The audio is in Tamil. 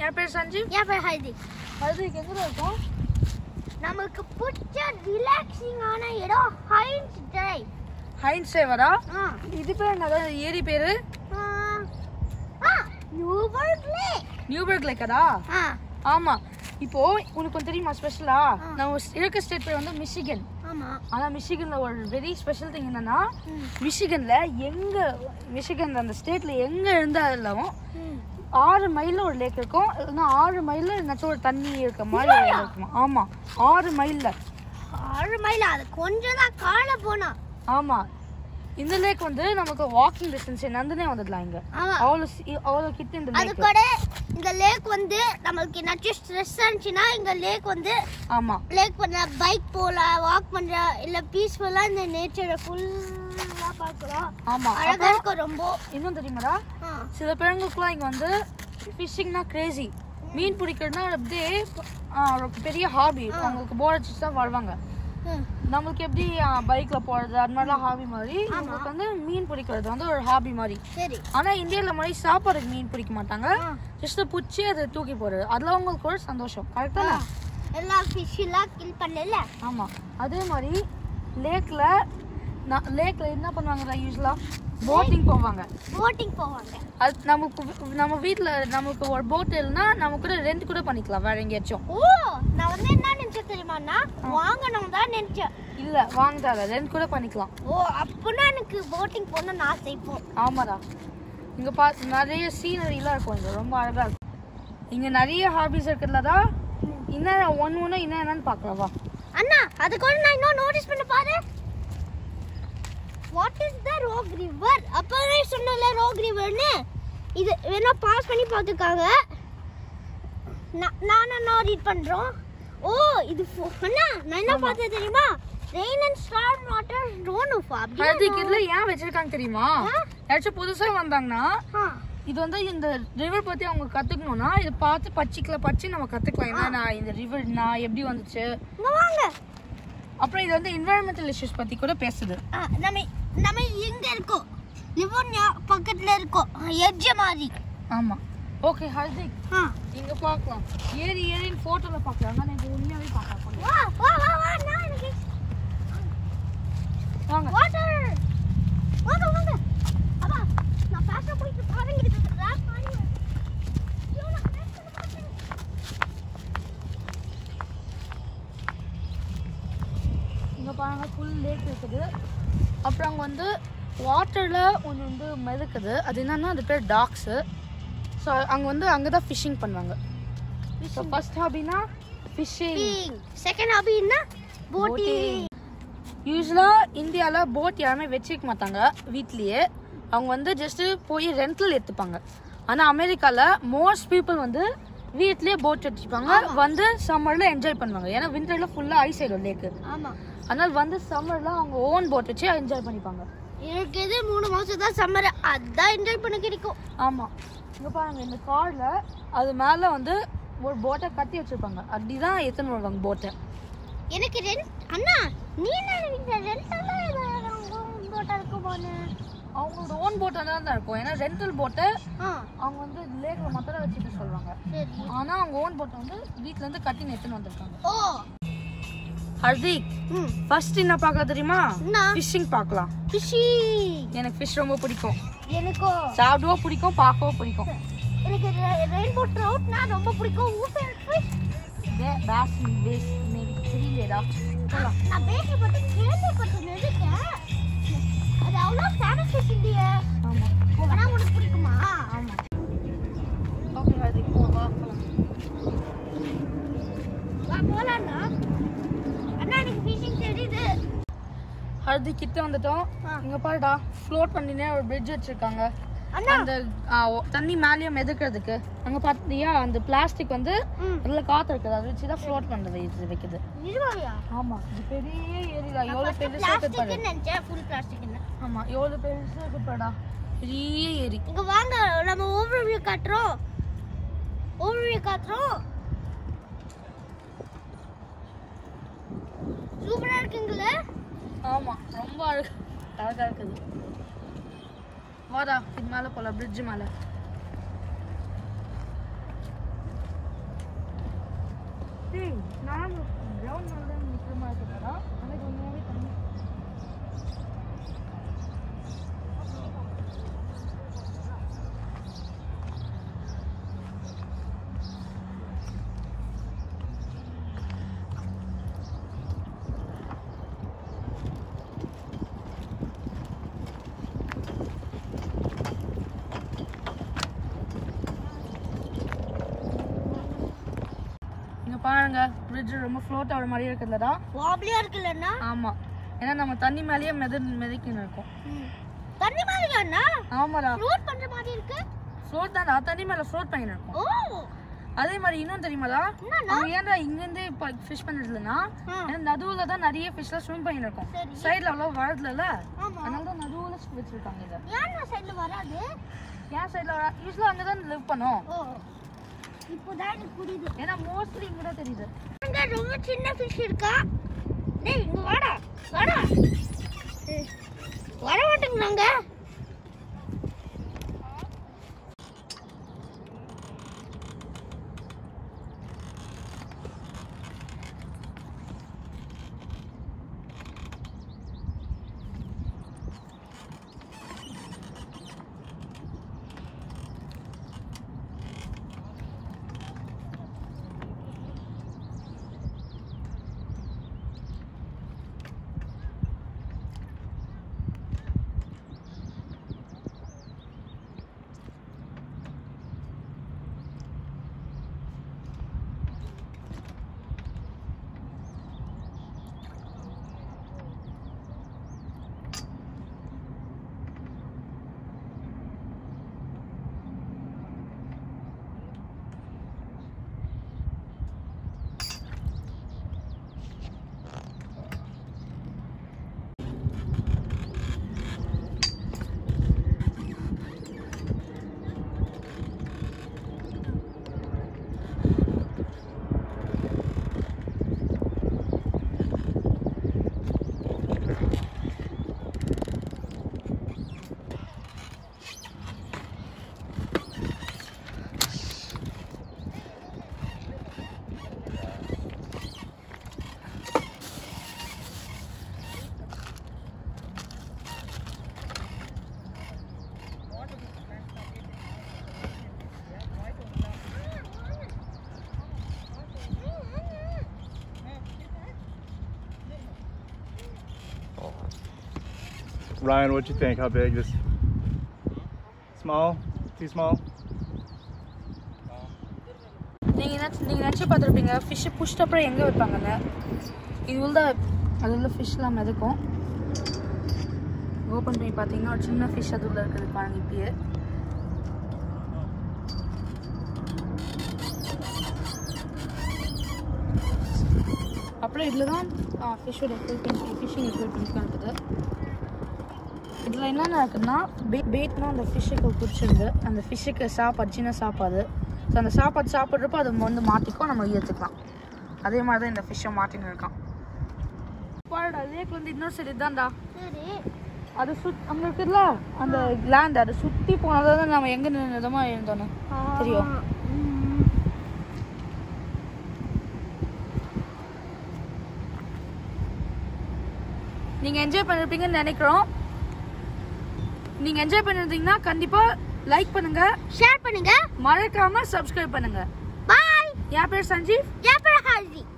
என் பேர் சஞ்சீவ் என் பேர் ஹைதிக் அதுக்கு எங்கே இருக்கோம் நமக்கு பிடிச்ச ரிலாக்ஸிங்கான இடம் ஹைன்ஸ் டிரைவ் ஹைன்ஸ் சேவரா ஆ இது பேர் என்னது ஏரி பேரு ஆ ஆ நியூபர்க் லேக் நியூபர்க் லேக்கடா ஆ ஆமா இப்போ உனக்கு ஒன்று தெரியுமா ஸ்பெஷலா ஆ. நம்ம இருக்க ஸ்டேட் பேர் வந்து மிஷிகன் ஆமா ஆனா மிஷிகன்ல ஒரு வெரி ஸ்பெஷல் திங் என்னன்னா ம். மிஷிகன்ல எங்க மிஷிகன் அந்த ஸ்டேட்ல எங்க இருந்தாலும் ம். ஆறு மைல்ல ஒரு லேக் இருக்கும் இல்லைன்னா ஆறு மைல்ல ஏதாச்சும் ஒரு தண்ணி இருக்க மாதிரி ஒரு இல்லையா? இருக்குமா ஆமா ஆறு மைல்ல ஆறு மைல் அது கொஞ்சம் தான் காண போனா ஆமா இந்த லேக் வந்து நமக்கு வாக்கிங் டிஸ்டன்ஸ் நந்தனே வந்துடலாம் இங்க ஆமா அவ்வளோ சி- அவ்வளோ கிட்ட இந்த அது லேக் கூட இந்த லேக் வந்து நம்மளுக்கு என்னாச்சும் ஸ்ட்ரெஸ் இருந்துச்சுன்னா இந்த லேக் வந்து ஆமா லேக் பண்ண பைக் போகலாம் வாக் பண்ற இல்ல பீஸ்ஃபுல்லா இந்த நேச்சரை ஃபுல்லா பார்க்கலாம் ஆமா அழகா அப்புறம் இருக்கும் ரொம்ப இன்னும் தெரியுமாடா ஆ. சில பேருங்களுக்குலாம் இங்க வந்து ஃபிஷிங்னா கிரேசி மீன் பிடிக்கிறதுனா அப்படியே ஆ, ஒரு பெரிய ஹாபி அவங்களுக்கு போர் அடிச்சுட்டு தான் வாழ்வாங்க ம். நம்மளுக்கு எப்படி பைக்ல போறது அது மாதிரிலாம் ஹாபி மாதிரி இவங்களுக்கு வந்து மீன் பிடிக்கிறது வந்து ஒரு ஹாபி மாதிரி சரி ஆனா இந்தியால மாதிரி சாப்பாடுக்கு மீன் பிடிக்க மாட்டாங்க ஆ. ஜஸ்ட் புடிச்சு அதை தூக்கி போடுறது அதுல அவங்களுக்கு ஒரு சந்தோஷம் கரெக்டா எல்லா ஃபிஷ் எல்லாம் கில் பண்ணல ஆமா அதே மாதிரி லேக்ல லேக்ல என்ன பண்ணுவாங்க யூஸ்வலா போட்டிங் போவாங்க போட்டிங் போவாங்க அது நமக்கு வி- நம்ம வீட்ல நமக்கு ஒரு போட் இல்லைன்னா நம்ம கூட ரெண்ட் கூட பண்ணிக்கலாம் வேற எங்கேயாச்சும் ஓ நான் வந்து என்ன நினைச்சேன் தெரியுமாண்ணா வாங்கணும் தான் நினைச்சேன் இல்ல வாங்கிட்டால ரெண்ட் கூட பண்ணிக்கலாம் ஓ அப்படின்னா எனக்கு போட்டிங் போகணும்னு ஆசை இப்போ ஆமாடா இங்க பா நிறைய சீனரிலாம் இருக்கும் இங்க ரொம்ப அழகா இருக்கும் இங்க நிறைய ஹாபிஸ் இருக்கிறதுல தான் என்ன ஒன்று ஒன்று என்ன என்னன்னு பார்க்கலாம் வா அண்ணா அது கூட நான் இன்னும் நோட்டீஸ் பண்ண பாரு what is the Rouge River அப்பவே சொன்னல ரோக் ரிவர்னு இது வேணா பாஸ் பண்ணி பார்த்துக்காங்க நான் நான் ரீட் பண்றோம் ஓ இது ஃபோ- அண்ணா நான் என்ன பார்த்தேன் தெரியுமா rain and storm water runoff அதுக்கு இதுல ஏன் வச்சிருக்காங்க தெரியுமா யாராச்சும் புதுசா வந்தாங்கன்னா இது வந்து இந்த ரிவர் பத்தி அவங்க கத்துக்கணும்னா இதை பார்த்து பச்சிக்கல பச்சு நம்ம கத்துக்கலாம் என்னன்னா இந்த ரிவர்னா எப்படி வந்துச்சு இங்க வாங்க அப்புறம் இது வந்து என்வாயன்மெண்டல் இஷ்யூஸ் பத்தி கூட பேசுது ஆ, நம்ம நம்ம எங்க இருக்கோம் லிவோனியா பக்கத்துல இருக்கோம் எட்ஜ மாதிரி ஆமா ஓகே ஹர்திக் ஆ இங்க பார்க்கலாம் ஏறி ஏறின்னு போட்டோல பார்க்கலாம் ஆனா இது உண்மையாவே பார்க்கலாம் வா வா வா வா நான் எனக்கு வாங்க வாட்டர் வாங்க வாங்க அப்பா நான் ஃபாஸ்டா போயிட்டு பாருங்க ராஸ் பாருங்க ஐயோ, நான் crash பண்ண மாட்டேன். இங்க பாருங்க ஃபுல் லேக் இருக்குது அப்புறம் அங்க வந்து வாட்டர்ல ஒன்று வந்து மிதக்குது அது என்னன்னா அது பேர் டாக்ஸு ஸோ அங்க வந்து அங்கே தான் ஃபிஷிங் பண்ணுவாங்க so first ஹாபினா phishing Fishing. Second hobby என்ன போட்டிங் யூஸ்வலாக இந்தியாவில் போட் யாருமே வச்சிருக்க மாட்டாங்க வீட்லயே அவங்க வந்து ஜஸ்ட் போய் ரெண்டில் எடுத்துப்பாங்க ஆனால் அமெரிக்காவில் மோஸ்ட் பீப்புள் வந்து வீட்லயே போட் வச்சுப்பாங்க வந்து சம்மரில் என்ஜாய் பண்ணுவாங்க ஏன்னா விண்டரில் ஃபுல்லாக ஐஸ் ஆயிடும் லேக்கு ஆமா அதனால் வந்து சம்மரில் அவங்க ஓன் போட் வச்சு என்ஜாய் பண்ணிப்பாங்க எனக்கு எது மூணு மாசம் தான் சம்மர் அதான் என்ஜாய் பண்ண கிடைக்கும் ஆமாம் இங்கே பாருங்க இந்த காரில் அது மேலே வந்து ஒரு போட்டை கட்டி வச்சிருப்பாங்க அப்படிதான் எத்தனை வருவாங்க போட்டை எனக்கு ரெண்ட் அண்ணா நீ என்ன நினைக்கிற ரெண்ட் எல்லாம் போட்டா இருக்கும் போனு அவங்களோட ஓன் போட்டாக தான் இருக்கும் ஏன்னா ரெண்டல் போட்டை ஆ அவங்க வந்து லேக்கில் மொத்தம் வச்சுக்க சொல்லுவாங்க சரி ஆனா அவங்க ஓன் போட்டை வந்து வீட்ல இருந்து கட்டி எடுத்துன்னு வந்திருக்காங்க ஓ ஹர்திக் ம் ஃபர்ஸ்ட் என்ன பார்க்கலாம் தெரியுமா என்ன ஃபிஷிங் பார்க்கலாம் ஃபிஷி எனக்கு ஃபிஷ் ரொம்ப பிடிக்கும் எனக்கோ சாப்பிடவும் பிடிக்கும் பார்க்கவும் பிடிக்கும் எனக்கு ரெயின்போ ட்ரவுட்னா ரொம்ப பிடிக்கும் ஊஃபர் ஃபிஷ் பேஸ் பேஸ் மேபி தெரியலையடா போலாம் நான் பேசி பத்தி கேள்விப்பட்டு இருக்கேன் அது அவ்வளோ ஃபேமஸ் ஃபிஷ் இல்லையே ஆமா ஆனா உனக்கு பிடிக்குமா ஆமா ஓகே ஹர்திக் போ வா போலாம் வா போலாம்னா அண்ணா எனக்கு ஃபிஷிங் தெரியுது ஹர்திக் கிட்ட வந்துட்டோம் ஆ. இங்க பாருடா ஃப்ளோட் பண்ணினே ஒரு பிரிட்ஜ் வச்சிருக்காங்க அண்ணா அந்த ஆ, ஓ- தண்ணி மேலேயே மிதக்கிறதுக்கு அங்க பாத்தியா அந்த பிளாஸ்டிக் வந்து ம் அதுல காத்து இருக்குது அதை வச்சு தான் ஃப்ளோட் பண்றது இது வைக்குது நிஜமாவியா ஆமா இது பெரிய ஏரியா எவ்வளவு பெருசா இருக்கு பாரு பிளாஸ்டிக் நினைச்சேன் ஃபுல் பிளாஸ்டிக் ஆமா எவ்வளவு பெருசா இருக்கு பாருடா பெரிய ஏரி இங்க வாங்க நம்ம ஓவர் வியூ காட்டுறோம் ஓவர் வியூ காட்டுறோம் சூப்பரா இருக்குங்களே ஆமா ரொம்ப அழகா அழகா இருக்குது வாடா இது மேல போலாம் பிரிட்ஜ் மேல நான் கிரவுண்ட் மேலே தான் நிற்கிற மாதிரி இருக்கிறதா எனக்கு உண்மையாகவே தண்ணி இங்க பாருங்க பிரிட்ஜ் ரொம்ப ஃப்ளோட் ஆகிற மாதிரியே இருக்குதுலடா வாப்லியா இருக்குல்லண்ணா ஆமா ஏன்னா நம்ம தண்ணி மேலேயே மித மிதக்கின்னு இருக்கோம் தண்ணி மாதிரியாண்ணா ஆமாடா ஃப்ளோட் பண்ற மாதிரி இருக்கு ஃப்ளோட் தான்டா தண்ணி மேல ஃப்ளோட் பண்ணின்னு இருக்கோம் ஓ அதே மாதிரி இன்னும் தெரியுமாடா என்னண்ணா அவங்க ஏன்டா இங்கேருந்து இப்போ ஃபிஷ் பண்ணதுலனா ஆ. ஏன்னா நடுவுல தான் நிறைய ஃபிஷ்லாம் ஸ்விம் பண்ணின்னு இருக்கோம் சரி சைடில் அவ்வளோ வரதுல ஆமா அதனால தான் நடுவில் வச்சிருக்காங்க இதை ஏன்னா சைடுல வராது ஏன் சைடில் யூஸ்வலாக அங்கே தான் லிவ் பண்ணோம் ஓ இப்போதான் எனக்கு புரியுது ஏன்னா மோஸ்ட்லி இங்கே தான் தெரியுது அங்க ரொம்ப சின்ன ஃபிஷ் இருக்கா டேய் இங்க வாடா வாடா ஏய், வர மாட்டேங்கிறாங்க Ryan, what you think? How big this? Small? Too small? நீங்கள் என்ன நீங்கள் நினச்சி பார்த்துருப்பீங்க ஃபிஷ்ஷை புஷ்ட் அப்புறம் எங்கே வைப்பாங்கன்னு இது உள்ள தான் அது உள்ள ஃபிஷ்லாம் மிதக்கும் ஓப்பன் பண்ணி பார்த்தீங்கன்னா ஒரு சின்ன ஃபிஷ் அது உள்ள இருக்குது பாருங்க இப்பயே அப்புறம் இதில் தான் ஃபிஷ்ஷோட எக்யூப்மெண்ட் ஃபிஷ்ஷிங் எக்யூப்மெண்ட்லாம் இருக்குது இதில் என்னென்ன இருக்குன்னா பே பேட்னா அந்த ஃபிஷ்ஷுக்கு பிடிச்சிருந்து அந்த ஃபிஷ்ஷுக்கு சாப்பாடு சின்ன சாப்பாடு ஸோ அந்த சாப்பாடு சாப்பிட்றப்ப அதை வந்து மாற்றிக்கும் நம்ம ஏற்றுக்கலாம் அதே மாதிரி தான் இந்த ஃபிஷ்ஷை மாற்றின்னு இருக்கான் பாருடா லேக் வந்து இன்னொரு சைடு தான்டா சரி அது சுத் அங்கே இருக்குதுல்ல அந்த லேண்ட் அதை சுற்றி போனதான் தான் நம்ம எங்கே நின்றதமா இருந்தோன்னு தெரியும். ம். நீங்கள் என்ஜாய் பண்ணிருப்பீங்கன்னு நினைக்கிறோம் நீங்கள் என்ஜாய் பண்ணிருந்தீங்கன்னா கண்டிப்பாக லைக் பண்ணுங்கள் ஷேர் பண்ணுங்க மறக்காமல் சப்ஸ்கிரைப் பண்ணுங்கள் பாய் என் பேர் சஞ்சீவ் ஜாஃபர் ஹாஜி